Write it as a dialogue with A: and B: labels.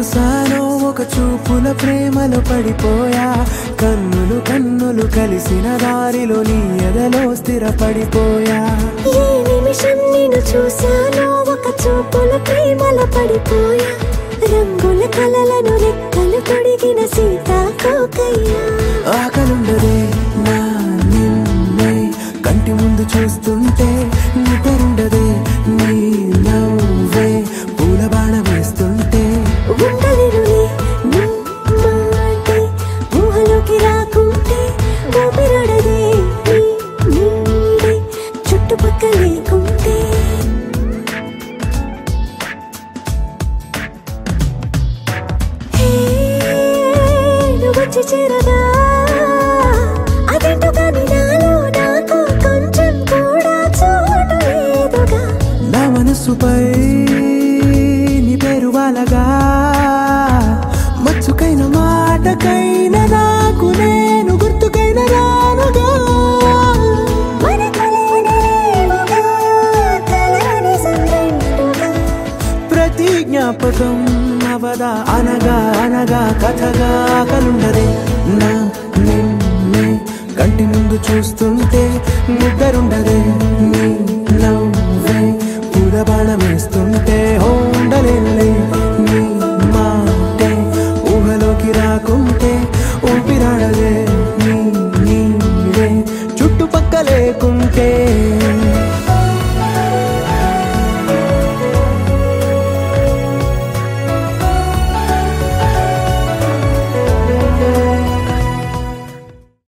A: చూసానో ఒక చూపుల ప్రేమలో పడిపోయా కన్నులు కన్నులు కలిసిన దారిలో నీ ఎదలో స్థిరపడిపోయా
B: ఏ నిమిషం నేను చూశానో ఒక చూపుల ప్రేమల పడిపోయా రంగుల కలలను రెక్కలు తొడిగిన సీతాకోకయ్యా
A: ఆకలుండదే నా నిన్నే కంటి ముందు చూస్తుంటే నిద్రుండదే నీ నవ్వే పూల బాణ వేస్తుంటే
B: ఉండలేనులే నీ మాటే ఊహలోకి రాకుంటే ఊపిరాడదే నీ నీడే చుట్టుపక్కల లేకుంటే హే, నువ్వు వచ్చి చేరగా అదేంటో కానీ నాలో నాకు కొంచెం కూడా చోటు లేదుగా
A: నా మనస్సుపై నీ పేరు వాలగా మచ్చుకైన మాటకైన నాకు నేను గుర్తుకైన రానుగా
B: మనకులేనిలేవుగా, కలని సంగంటుగా.
A: ప్రతి జ్ఞాపకం అవదా అనగా అనగా కథగా కలుండదే నా నిన్నే కంటి ముందు చూస్తుంటే నిద్రుండదే